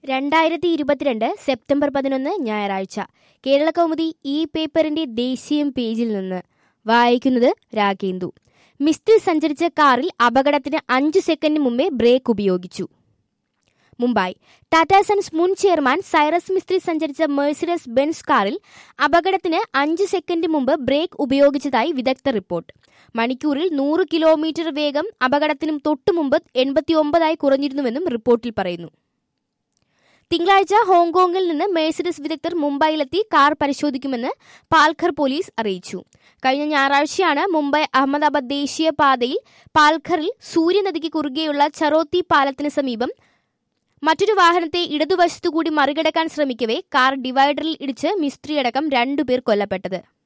രണ്ടായിരത്തി ഇരുപത്തിരണ്ട് സെപ്റ്റംബർ പതിനൊന്ന് ഞായറാഴ്ച കേരള കൗമുദി ഈ പേപ്പറിന്റെ ദേശീയം പേജിൽ നിന്ന് വായിക്കുന്നത് രാഗേന്ദു മിസ്ത്രി സഞ്ചരിച്ച കാറിൽ അപകടത്തിന് അഞ്ച് സെക്കൻഡ് മുമ്പേ ബ്രേക്ക് ഉപയോഗിച്ചു മുംബൈ ടാറ്റ സൺസ് മുൻ ചെയർമാൻ സൈറസ് മിസ്ത്രി സഞ്ചരിച്ച മെഴ്സിഡസ് ബെൻസ് കാറിൽ അപകടത്തിന് അഞ്ച് സെക്കൻഡ് മുമ്പ് ബ്രേക്ക് ഉപയോഗിച്ചതായി വിദഗ്ധ റിപ്പോർട്ട് മണിക്കൂറിൽ നൂറ് കിലോമീറ്റർ വേഗം അപകടത്തിനും തൊട്ടുമുമ്പ് എൺപത്തിയൊമ്പതായി കുറഞ്ഞിരുന്നുവെന്നും റിപ്പോർട്ടിൽ പറയുന്നു തിങ്കളാഴ്ച ഹോങ്കോങ്ങിൽ നിന്ന് മേഴ്സിഡസ് വിദഗ്ധർ മുംബൈയിലെത്തി കാർ പരിശോധിക്കുമെന്ന് പാൽഘർ പോലീസ് അറിയിച്ചു കഴിഞ്ഞ ഞായറാഴ്ചയാണ് മുംബൈ അഹമ്മദാബാദ് ദേശീയ പാതയിൽ പാൽഘറിൽ സൂര്യനദിക്ക് കുറുകെയുള്ള ചറോത്തി പാലത്തിന് സമീപം മറ്റൊരു വാഹനത്തെ ഇടതുവശത്തുകൂടി മറികടക്കാൻ ശ്രമിക്കവേ കാർ ഡിവൈഡറിൽ ഇടിച്ച് മിസ്ത്രിയടക്കം രണ്ടുപേർ കൊല്ലപ്പെട്ടത്